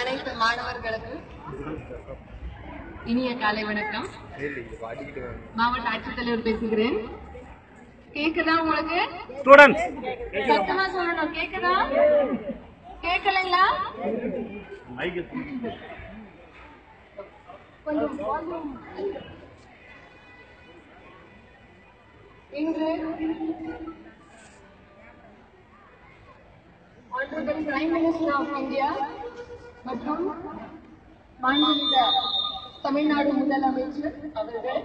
அனைத்து மாணவர்களுக்கு இனிய காலை வணக்கம் மாவட்ட ஆட்சித்தலைவர் பேசுகிறேன் கேக்குதா உங்களுக்கு ஸ்டூடெண்ட்ஸ் சத்தமா சொல்லணும் கேக்குதா கேட்கலைங்களா கொஞ்சம் volume. இன்று Honorable Prime Minister of India மற்றும் மாண்புமிகு தமிழ்நாடு முதலமைச்சர் அவர்கள்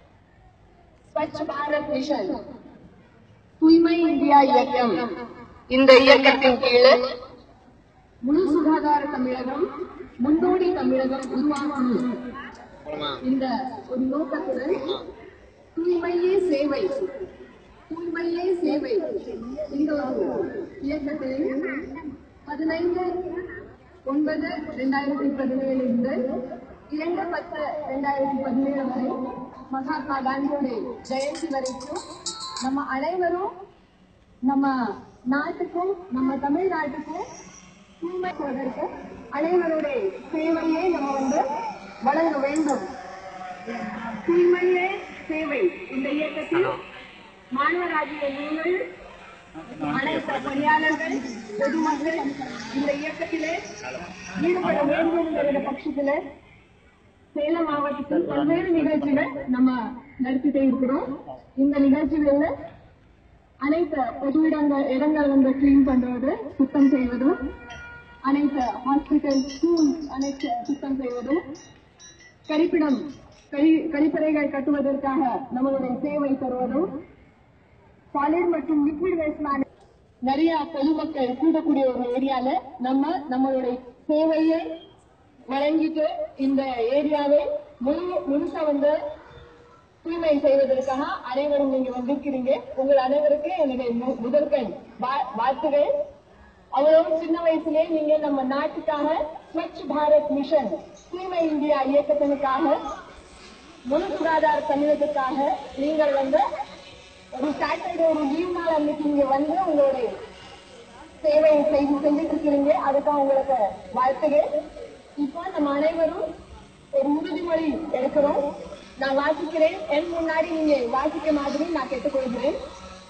ஸ்வச் பாரத் மிஷன் தூய்மை இந்தியா இயக்கம் இந்த இயக்கத்தின் கீழ் முழு சுகாதார தமிழகம் முன்னோடி தமிழகம் உருவாக்கும் இந்த ஒரு நோக்கத்துடன் தூய்மையே சேவை தூய்மையே சேவை இந்த ஒரு இயக்கத்தில் பதினைந்து ஒன்பது இரண்டாயிரத்தி பதினேழு முதல் இரண்டு பத்து இரண்டாயிரத்தி பதினேழு வரை மகாத்மா காந்தியுடைய ஜெயந்தி வரைக்கும் நம்ம அனைவரும் நம்ம நாட்டுக்கும் நம்ம தமிழ்நாட்டுக்கும் தூய்மை செய்வதற்கு அனைவருடைய சேவையை நம்ம வந்து வழங்க வேண்டும் தூய்மையே சேவை இந்த இயக்கத்தில் மாணவராகிய நீங்கள் அனைத்து பணியாளர்கள் பொதுமக்கள் இந்த இயக்கத்திலே ஈடுபட வேண்டும் என்ற பட்சத்திலே சேலம் மாவட்டத்தில் பல்வேறு நிகழ்ச்சிகள் நம்ம நடத்திட்டே இருக்கிறோம் இந்த நிகழ்ச்சிகள்ல அனைத்து பொது இடங்கள் இடங்கள் வந்து கிளீன் பண்றது சுத்தம் செய்வதும் அனைத்து ஹாஸ்பிட்டல் ஸ்கூல் அனைத்து சுத்தம் செய்வதும் கழிப்பிடம் கழி கழிப்பறைகள் கட்டுவதற்காக நம்மளுடைய சேவை தருவதும் சாலிட் மற்றும் லிக்விட் வேஸ்ட் மேனேஜ் நிறைய பொதுமக்கள் கூடக்கூடிய ஒரு ஏரியால நம்ம நம்மளுடைய சேவையை வழங்கிட்டு இந்த ஏரியாவை முழு முழுசா வந்து தூய்மை செய்வதற்காக அனைவரும் நீங்க வந்திருக்கிறீங்க உங்கள் அனைவருக்கு என்னுடைய மு- முதற்கண் வா- வாழ்த்துகள் அவ்வளவு சின்ன வயசுலயே நீங்க நம்ம நாட்டுக்காக ஸ்வச் பாரத் மிஷன் தூய்மை இந்தியா இயக்கத்தினுக்காக முழு சுகாதார தமிழகத்துக்காக நீங்கள் வந்து ஒரு சாட்டர்டே ஒரு லீவ் நாள் அன்னைக்கு இங்க வந்து உங்களுடைய சேவையை செய்து செஞ்சுட்டு இருக்கிறீங்க அதுக்காக உங்களுக்கு வாழ்த்துகள் இப்போ நம்ம அனைவரும் ஒரு உறுதிமொழி எடுக்கிறோம் நான் வாசிக்கிறேன் என் முன்னாடி நீங்க வாசிக்க மாதிரி நான் கேட்டுக்கொள்கிறேன்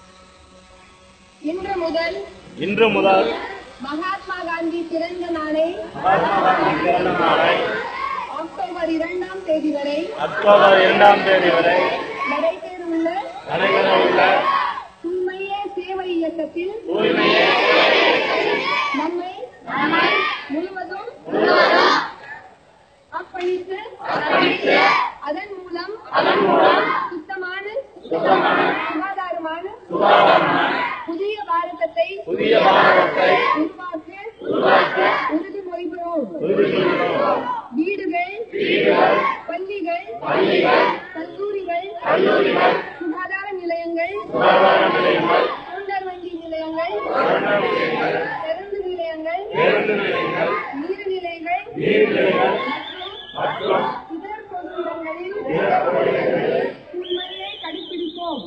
இன்று முதல் இன்று முதல் மகாத்மா காந்தி பிறந்த நாளை பிறந்த நாளை அக்டோபர் இரண்டாம் தேதி வரை அக்டோபர் இரண்டாம் தேதி வரை நடைபெறவுள்ள நடைபெற உள்ள தூய்மையே சேவை இயக்கத்தில் தூய்மையை நம்மை முழுவதும் அர்ப்பணித்து அதன் மூலம் சுத்தமான சுகாதாரமான புதிய பாரதத்தை புதிய பாரதத்தை உருவாக்க உறுதிமொழிகிறோம் வீடுகள் பள்ளிகள் கல்லூரிகள் சுகாதார நிலையங்கள் தொண்டர் வண்டி நிலையங்கள் பேருந்து நிலையங்கள் நீர்நிலைகள் மற்றும் இதர பொது இடங்களில் தூய்மையை கடைபிடிப்போம்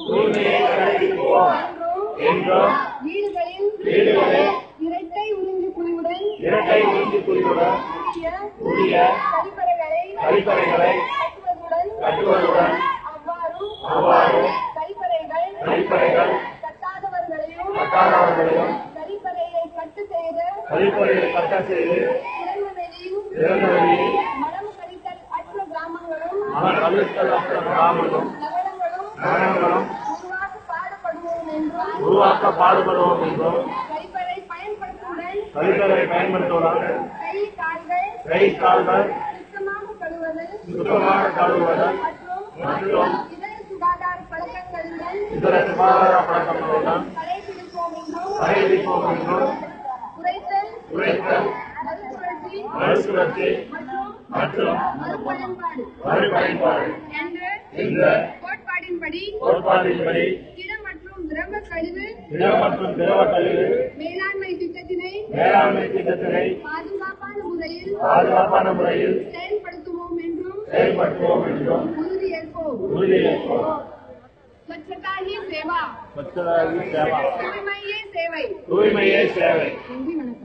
என்றும் வீடுகளில் இரட்டை உறிஞ்சு குழிவுடன் இரட்டை உறுதி குறிப்புடன் கூடிய கூடிய கழிப்பறைகளை கழிப்பறைகளை கட்டுவதுடன் கட்டுவதுடன் அவ்வாறும் அவ்வாறு கழிப்பறைகள் கழிப்பறைகள் கட்டாதவர்களையும் கட்டாதவர்களையும் கழிப்பறையை கட்டு செய்து கழிப்பறைகளை கட்ட செய்து திறந்த வெளியும் திறந்த வெளியில் மலம் கழித்தல் அற்ற கிராமங்களும் அவன் அழுத்தல் கிராமங்களும் நகரங்களும் நகரங்களும் உருவாக்க பாடுபடுவோம் என்றும் உருவாக்க பாடுபடுவோம் என்றும் கழிப்பறை பயன்படுத்துவதன் கழிப்பறை பயன்படுத்துவதால் கை கால்கள் கை கால்கள் சுத்தமாக கழுவது சுத்தமாக கழுவுவதல் மற்றும் மற்றும் இதர சுகாதார பழக்கங்களுடன் இதர சுகாதார பழக்கங்களுடன் கடைபிடிப்போம் என்றும் கடைபிடிப்போம் என்றும் குறைத்தல் உழைத்தல் மறுசுழற்சி மறுசுழற்சி மற்றும் மற்றும் மறுபயன்பாடு மறுபயன்பாடு என்ற இந்த கோட்பாடின்படி கோட்பாட்டின்படி திட மற்றும் திரவ கழிவு திட மற்றும் திரவ கழிவு மேலாண்மை திட்டத்தினை மேலாண்மை திட்டத்தினை பாதுகாப்பான முறையில் பாதுகாப்பான முறையில் செயல்படுத்துவோம் என்றும் செயல்படுத்துவோம் என்றும் உறுதியேற்போம் உறுதியேற்போம் स्वच्छता ही सेवा स्वच्छता ही सेवा தூய்மையே சேவை தூய்மையே சேவை நன்றி வணக்கம்